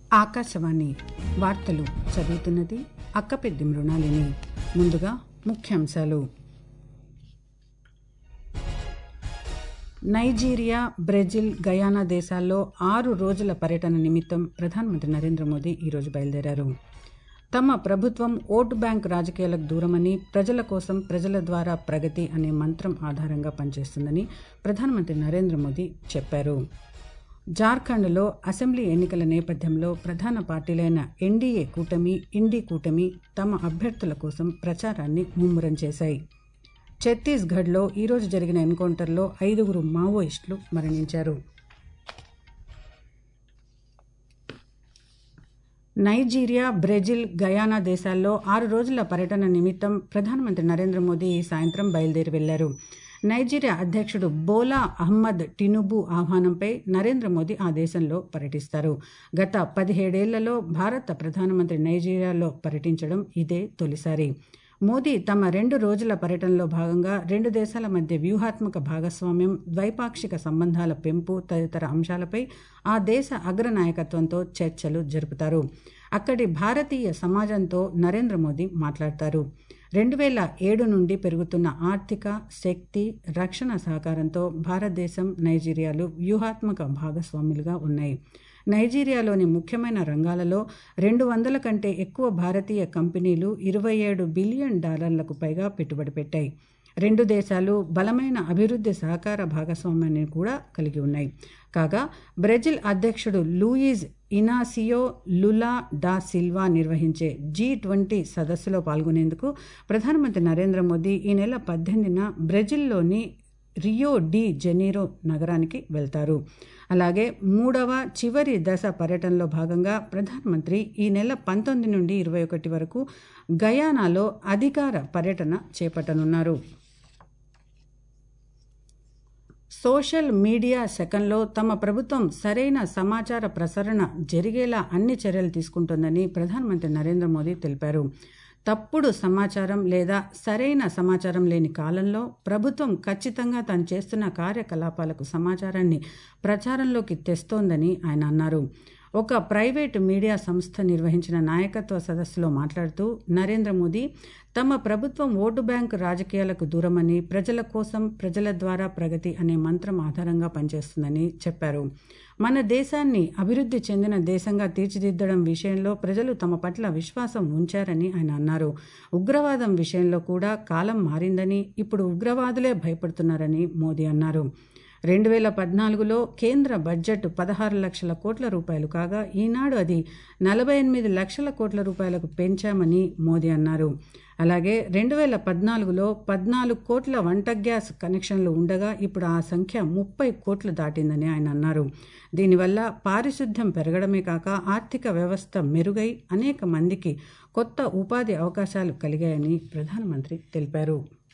ఆకాశవాణి వార్తలు చదువుతున్నది అక్కపెద్ది మృణాలిని ముందుగా ముఖ్యాంశాలు నైజీరియా బ్రెజిల్ గయానా దేశాల్లో ఆరు రోజుల పర్యటన నిమిత్తం ప్రధానమంత్రి నరేంద్ర మోదీ ఈరోజు బయలుదేరారు తమ ప్రభుత్వం ఓటు బ్యాంక్ రాజకీయాలకు దూరమని ప్రజల కోసం ప్రజల ద్వారా ప్రగతి అనే మంత్రం ఆధారంగా పనిచేస్తుందని ప్రధానమంత్రి నరేంద్ర మోదీ చెప్పారు జార్ఖండ్లో అసెంబ్లీ ఎన్నికల నేపథ్యంలో ప్రధాన పార్టీలైన ఎన్డీఏ కూటమి ఇండీ కూటమి తమ అభ్యర్థుల కోసం ప్రచారాన్ని ముమ్మరం చేశాయి ఛత్తీస్గఢ్లో ఈరోజు జరిగిన ఎన్కౌంటర్లో ఐదుగురు మావోయిస్టులు మరణించారు నైజీరియా బ్రెజిల్ గయానా దేశాల్లో ఆరు రోజుల పర్యటన నిమిత్తం ప్రధానమంత్రి నరేంద్ర మోదీ ఈ సాయంత్రం బయలుదేరి వెళ్లారు నైజీరియా అధ్యక్షుడు బోలా అహ్మద్ టినుబు ఆహ్వానంపై నరేంద్ర మోదీ ఆ దేశంలో పర్యటిస్తారు గత పదిహేడేళ్లలో భారత ప్రధానమంత్రి నైజీరియాలో పర్యటించడం ఇదే తొలిసారి మోదీ తమ రెండు రోజుల పర్యటనలో భాగంగా రెండు దేశాల మధ్య వ్యూహాత్మక భాగస్వామ్యం ద్వైపాక్షిక సంబంధాల పెంపు తదితర అంశాలపై ఆ దేశ అగ్రనాయకత్వంతో చర్చలు జరుపుతారు అక్కడి భారతీయ సమాజంతో నరేంద్ర మోదీ మాట్లాడతారు రెండు వేల ఏడు నుండి పెరుగుతున్న ఆర్థిక శక్తి రక్షణ సహకారంతో భారతదేశం నైజీరియాలు వ్యూహాత్మక భాగస్వాములుగా ఉన్నాయి నైజీరియాలోని ముఖ్యమైన రంగాలలో రెండు వందల కంటే ఎక్కువ భారతీయ కంపెనీలు ఇరవై ఏడు బిలియన్ డాలర్లకు పైగా పెట్టుబడి పెట్టాయి రెండు దేశాలు బలమైన అభివృద్ధి సహకార భాగస్వామ్యాన్ని కూడా కలిగి ఉన్నాయి కాగా బ్రెజిల్ అధ్యక్షుడు Luiz Inacio Lula da Silva నిర్వహించే జీ ట్వంటీ సదస్సులో పాల్గొనేందుకు ప్రధానమంత్రి నరేంద్ర మోదీ ఈ నెల పద్దెనిమిదిన బ్రెజిల్లోని రియో డి జెనీరో నగరానికి వెళ్తారు అలాగే మూడవ చివరి దశ పర్యటనలో భాగంగా ప్రధానమంత్రి ఈ నెల పంతొమ్మిది నుండి ఇరవై ఒకటి వరకు గయానాలో అధికార పర్యటన చేపట్టనున్నారు సోషల్ మీడియా శకంలో తమ ప్రభుత్వం సరైన సమాచార ప్రసరణ జరిగేలా అన్ని చర్యలు తీసుకుంటోందని ప్రధానమంత్రి నరేంద్ర మోదీ తెలిపారు తప్పుడు సమాచారం లేదా సరైన సమాచారం లేని కాలంలో ప్రభుత్వం ఖచ్చితంగా తాను చేస్తున్న కార్యకలాపాలకు సమాచారాన్ని ప్రచారంలోకి తెస్తోందని ఆయన అన్నారు ఒక ప్రైవేటు మీడియా సంస్థ నిర్వహించిన నాయకత్వ సదస్సులో మాట్లాడుతూ నరేంద్ర మోదీ తమ ప్రభుత్వం ఓటు బ్యాంకు రాజకీయాలకు దూరమని ప్రజల కోసం ప్రజల ద్వారా ప్రగతి అనే మంత్రం ఆధారంగా పనిచేస్తుందని చెప్పారు మన దేశాన్ని అభివృద్ధి చెందిన దేశంగా తీర్చిదిద్దడం విషయంలో ప్రజలు తమ పట్ల విశ్వాసం ఉంచారని ఆయన అన్నారు ఉగ్రవాదం విషయంలో కూడా కాలం మారిందని ఇప్పుడు ఉగ్రవాదులే భయపడుతున్నారని మోదీ అన్నారు రెండు వేల పద్నాలుగులో కేంద్ర బడ్జెట్ పదహారు లక్షల కోట్ల రూపాయలు కాగా ఈనాడు అది నలభై ఎనిమిది లక్షల కోట్ల రూపాయలకు పెంచామని మోదీ అన్నారు అలాగే రెండు వేల పద్నాలుగులో పద్నాలుగు కోట్ల వంట గ్యాస్ కనెక్షన్లు ఉండగా ఇప్పుడు ఆ సంఖ్య ముప్పై కోట్లు దాటిందని ఆయన అన్నారు దీనివల్ల పారిశుద్ధ్యం పెరగడమే కాక ఆర్థిక వ్యవస్థ మెరుగై అనేక మందికి కొత్త ఉపాధి అవకాశాలు కలిగాయని ప్రధానమంత్రి తెలిపారు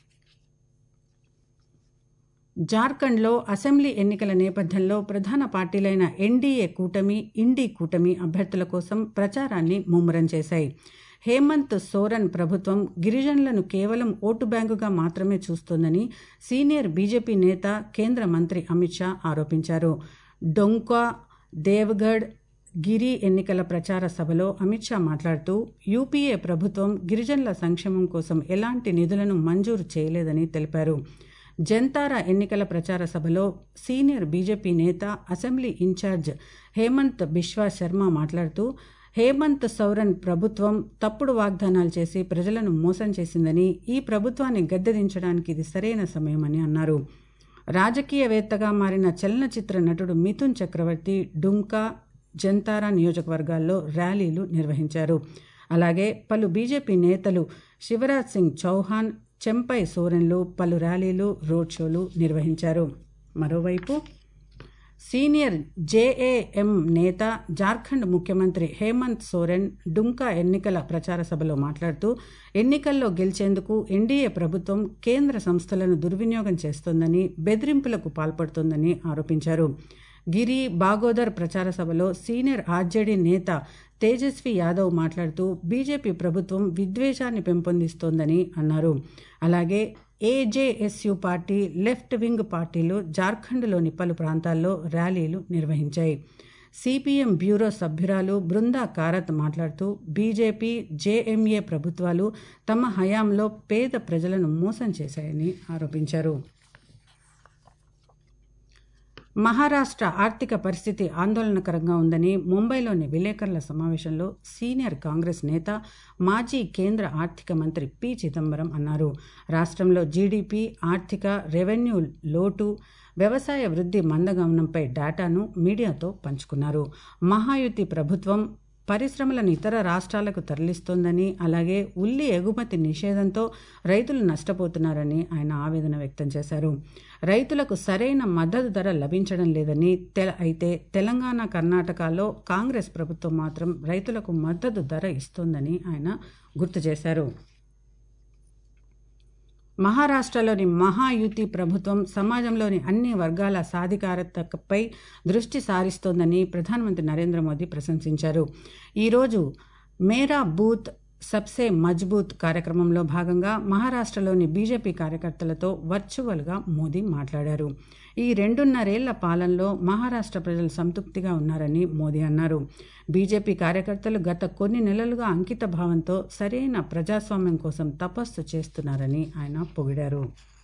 జార్ఖండ్లో అసెంబ్లీ ఎన్నికల నేపథ్యంలో ప్రధాన పార్టీలైన ఎన్డీఏ కూటమి ఇండీ కూటమి అభ్యర్థుల కోసం ప్రచారాన్ని ముమ్మరం చేశాయి హేమంత్ సోరెన్ ప్రభుత్వం గిరిజనులను కేవలం ఓటు బ్యాంకుగా మాత్రమే చూస్తోందని సీనియర్ బీజేపీ నేత కేంద్ర మంత్రి అమిత్ షా ఆరోపించారు డొంకా దేవ్గఢ్ గిరి ఎన్నికల ప్రచార సభలో అమిత్ షా మాట్లాడుతూ యూపీఏ ప్రభుత్వం గిరిజనుల సంక్షేమం కోసం ఎలాంటి నిధులను మంజూరు చేయలేదని తెలిపారు జంతారా ఎన్నికల ప్రచార సభలో సీనియర్ బీజేపీ నేత అసెంబ్లీ ఇన్ఛార్జ్ హేమంత్ బిశ్వా శర్మ మాట్లాడుతూ హేమంత్ సౌరన్ ప్రభుత్వం తప్పుడు వాగ్దానాలు చేసి ప్రజలను మోసం చేసిందని ఈ ప్రభుత్వాన్ని గద్దెదించడానికి ఇది సరైన సమయమని అన్నారు రాజకీయవేత్తగా మారిన చలనచిత్ర నటుడు మిథున్ చక్రవర్తి డుమ్కా జంతారా నియోజకవర్గాల్లో ర్యాలీలు నిర్వహించారు అలాగే పలు బీజేపీ నేతలు శివరాజ్ సింగ్ చౌహాన్ చెంపై సోరెన్లు పలు ర్యాలీలు రోడ్ షోలు నిర్వహించారు మరోవైపు సీనియర్ జేఏఎం నేత జార్ఖండ్ ముఖ్యమంత్రి హేమంత్ సోరెన్ డుంకా ఎన్నికల ప్రచార సభలో మాట్లాడుతూ ఎన్నికల్లో గెలిచేందుకు ఎన్డీఏ ప్రభుత్వం కేంద్ర సంస్థలను దుర్వినియోగం చేస్తోందని బెదిరింపులకు పాల్పడుతోందని ఆరోపించారు గిరి బాగోదర్ ప్రచార సభలో సీనియర్ ఆర్జేడీ నేత తేజస్వి యాదవ్ మాట్లాడుతూ బీజేపీ ప్రభుత్వం విద్వేషాన్ని పెంపొందిస్తోందని అన్నారు అలాగే ఏజేఎస్యు పార్టీ లెఫ్ట్ వింగ్ పార్టీలు జార్ఖండ్లోని పలు ప్రాంతాల్లో ర్యాలీలు నిర్వహించాయి సిపిఎం బ్యూరో సభ్యురాలు బృందా కారత్ మాట్లాడుతూ బీజేపీ జేఎంఏ ప్రభుత్వాలు తమ హయాంలో పేద ప్రజలను మోసం చేశాయని ఆరోపించారు మహారాష్ట్ర ఆర్థిక పరిస్థితి ఆందోళనకరంగా ఉందని ముంబైలోని విలేకరుల సమావేశంలో సీనియర్ కాంగ్రెస్ నేత మాజీ కేంద్ర ఆర్థిక మంత్రి పి చిదంబరం అన్నారు రాష్ట్రంలో జీడీపీ ఆర్థిక రెవెన్యూ లోటు వ్యవసాయ వృద్ధి మందగమనంపై డేటాను మీడియాతో పంచుకున్నారు మహాయుతి ప్రభుత్వం పరిశ్రమలను ఇతర రాష్ట్రాలకు తరలిస్తోందని అలాగే ఉల్లి ఎగుమతి నిషేధంతో రైతులు నష్టపోతున్నారని ఆయన ఆవేదన వ్యక్తం చేశారు రైతులకు సరైన మద్దతు ధర లభించడం లేదని తె అయితే తెలంగాణ కర్ణాటకలో కాంగ్రెస్ ప్రభుత్వం మాత్రం రైతులకు మద్దతు ధర ఇస్తోందని ఆయన గుర్తు చేశారు మహారాష్ట్రలోని మహాయుతి ప్రభుత్వం సమాజంలోని అన్ని వర్గాల సాధికారతపై దృష్టి సారిస్తోందని ప్రధానమంత్రి నరేంద్ర మోదీ ప్రశంసించారు ఈరోజు మేరా బూత్ సబ్సే మజ్బూత్ కార్యక్రమంలో భాగంగా మహారాష్ట్రలోని బీజేపీ కార్యకర్తలతో వర్చువల్గా మోదీ మాట్లాడారు ఈ రెండున్నరేళ్ల పాలనలో మహారాష్ట్ర ప్రజలు సంతృప్తిగా ఉన్నారని మోదీ అన్నారు బీజేపీ కార్యకర్తలు గత కొన్ని నెలలుగా అంకిత భావంతో సరైన ప్రజాస్వామ్యం కోసం తపస్సు చేస్తున్నారని ఆయన పొగిడారు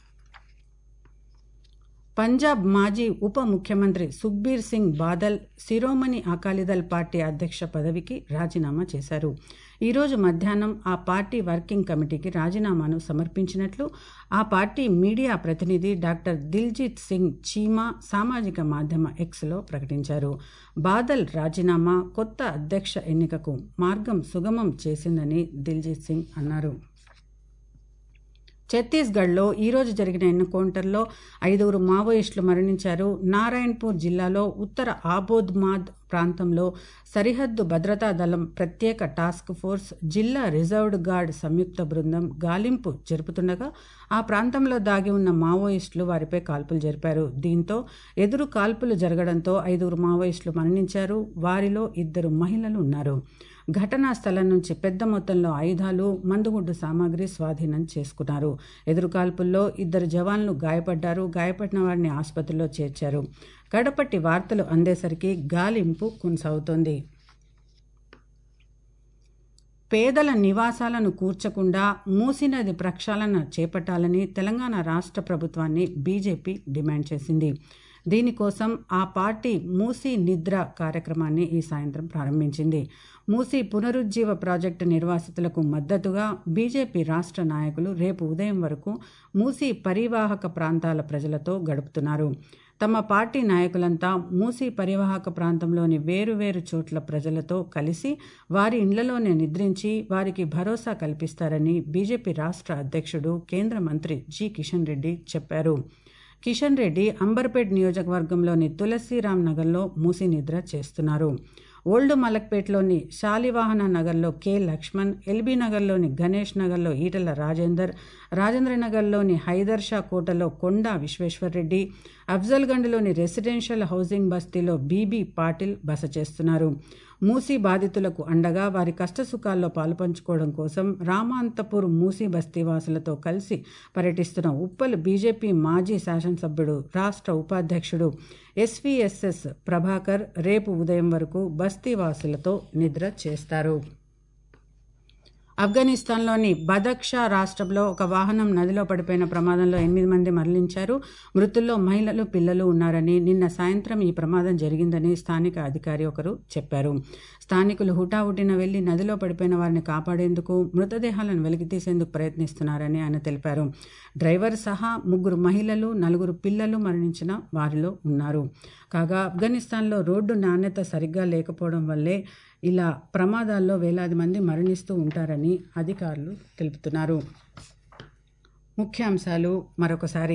పంజాబ్ మాజీ ఉప ముఖ్యమంత్రి సుఖ్బీర్ సింగ్ బాదల్ శిరోమణి అకాలీదళ్ పార్టీ అధ్యక్ష పదవికి రాజీనామా చేశారు ఈరోజు మధ్యాహ్నం ఆ పార్టీ వర్కింగ్ కమిటీకి రాజీనామాను సమర్పించినట్లు ఆ పార్టీ మీడియా ప్రతినిధి డాక్టర్ దిల్జీత్ సింగ్ చీమా సామాజిక మాధ్యమ ఎక్స్లో ప్రకటించారు బాదల్ రాజీనామా కొత్త అధ్యక్ష ఎన్నికకు మార్గం సుగమం చేసిందని దిల్జీత్ సింగ్ అన్నారు ఛత్తీస్గఢ్లో ఈరోజు జరిగిన ఎన్కౌంటర్లో ఐదుగురు మావోయిస్టులు మరణించారు నారాయణపూర్ జిల్లాలో ఉత్తర ఆబోద్మాద్ ప్రాంతంలో సరిహద్దు భద్రతా దళం ప్రత్యేక టాస్క్ ఫోర్స్ జిల్లా రిజర్వ్డ్ గార్డ్ సంయుక్త బృందం గాలింపు జరుపుతుండగా ఆ ప్రాంతంలో దాగి ఉన్న మావోయిస్టులు వారిపై కాల్పులు జరిపారు దీంతో ఎదురు కాల్పులు జరగడంతో ఐదుగురు మావోయిస్టులు మరణించారు వారిలో ఇద్దరు మహిళలు ఉన్నారు ఘటనా స్థలం నుంచి పెద్ద మొత్తంలో ఆయుధాలు మందుగుడ్డు సామాగ్రి స్వాధీనం చేసుకున్నారు ఎదురుకాల్పుల్లో ఇద్దరు జవాన్లు గాయపడ్డారు గాయపడిన వారిని ఆసుపత్రిలో చేర్చారు గడపట్టి వార్తలు అందేసరికి గాలింపు కొనసాగుతోంది పేదల నివాసాలను కూర్చకుండా మూసినది ప్రక్షాళన చేపట్టాలని తెలంగాణ రాష్ట్ర ప్రభుత్వాన్ని బీజేపీ డిమాండ్ చేసింది దీనికోసం ఆ పార్టీ మూసీ నిద్ర కార్యక్రమాన్ని ఈ సాయంత్రం ప్రారంభించింది మూసీ పునరుజ్జీవ ప్రాజెక్టు నిర్వాసితులకు మద్దతుగా బీజేపీ రాష్ట్ర నాయకులు రేపు ఉదయం వరకు మూసీ పరివాహక ప్రాంతాల ప్రజలతో గడుపుతున్నారు తమ పార్టీ నాయకులంతా మూసీ పరివాహక ప్రాంతంలోని వేరువేరు చోట్ల ప్రజలతో కలిసి వారి ఇండ్లలోనే నిద్రించి వారికి భరోసా కల్పిస్తారని బీజేపీ రాష్ట్ర అధ్యక్షుడు కేంద్ర మంత్రి జి కిషన్ రెడ్డి చెప్పారు కిషన్ రెడ్డి అంబర్పేట్ నియోజకవర్గంలోని తులసిరామ్ నగర్లో మూసి నిద్ర చేస్తున్నారు ఓల్డ్ మలక్పేట్లోని శాలివాహన నగర్లో కె లక్ష్మణ్ ఎల్బీ నగర్లోని గణేష్ నగర్లో ఈటల రాజేందర్ రాజేంద్ర నగర్లోని హైదర్ షా కోటలో కొండా విశ్వేశ్వర్రెడ్డి అఫ్జల్గండ్లోని రెసిడెన్షియల్ హౌసింగ్ బస్తీలో బీబీ పాటిల్ బస చేస్తున్నారు మూసీ బాధితులకు అండగా వారి కష్టసుఖాల్లో పాలుపంచుకోవడం కోసం రామాంతపూర్ మూసీ బస్తీ వాసులతో కలిసి పర్యటిస్తున్న ఉప్పల్ బీజేపీ మాజీ శాసనసభ్యుడు రాష్ట్ర ఉపాధ్యక్షుడు ఎస్వీఎస్ఎస్ ప్రభాకర్ రేపు ఉదయం వరకు బస్తీ వాసులతో నిద్ర చేస్తారు ఆఫ్ఘనిస్తాన్లోని బదక్షా రాష్ట్రంలో ఒక వాహనం నదిలో పడిపోయిన ప్రమాదంలో ఎనిమిది మంది మరణించారు మృతుల్లో మహిళలు పిల్లలు ఉన్నారని నిన్న సాయంత్రం ఈ ప్రమాదం జరిగిందని స్థానిక అధికారి ఒకరు చెప్పారు స్థానికులు హుటాహుటిన వెళ్లి నదిలో పడిపోయిన వారిని కాపాడేందుకు మృతదేహాలను వెలికితీసేందుకు ప్రయత్నిస్తున్నారని ఆయన తెలిపారు డ్రైవర్ సహా ముగ్గురు మహిళలు నలుగురు పిల్లలు మరణించిన వారిలో ఉన్నారు కాగా ఆఫ్ఘనిస్తాన్లో రోడ్డు నాణ్యత సరిగ్గా లేకపోవడం వల్లే ఇలా ప్రమాదాల్లో వేలాది మంది మరణిస్తూ ఉంటారని అధికారులు తెలుపుతున్నారు ముఖ్యాంశాలు మరొకసారి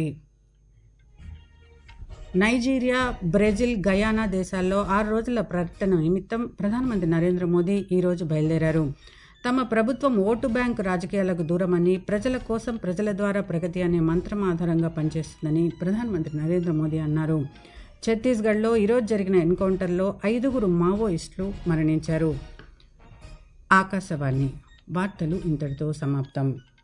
నైజీరియా బ్రెజిల్ గయానా దేశాల్లో ఆరు రోజుల పర్యటన నిమిత్తం ప్రధానమంత్రి నరేంద్ర మోదీ ఈరోజు బయలుదేరారు తమ ప్రభుత్వం ఓటు బ్యాంకు రాజకీయాలకు దూరమని ప్రజల కోసం ప్రజల ద్వారా ప్రగతి అనే మంత్రం ఆధారంగా పనిచేస్తుందని ప్రధానమంత్రి నరేంద్ర మోదీ అన్నారు ఛత్తీస్గఢ్లో ఈరోజు జరిగిన ఎన్కౌంటర్లో ఐదుగురు మావోయిస్టులు మరణించారు ఆకాశవాణి వార్తలు ఇంతటితో సమాప్తం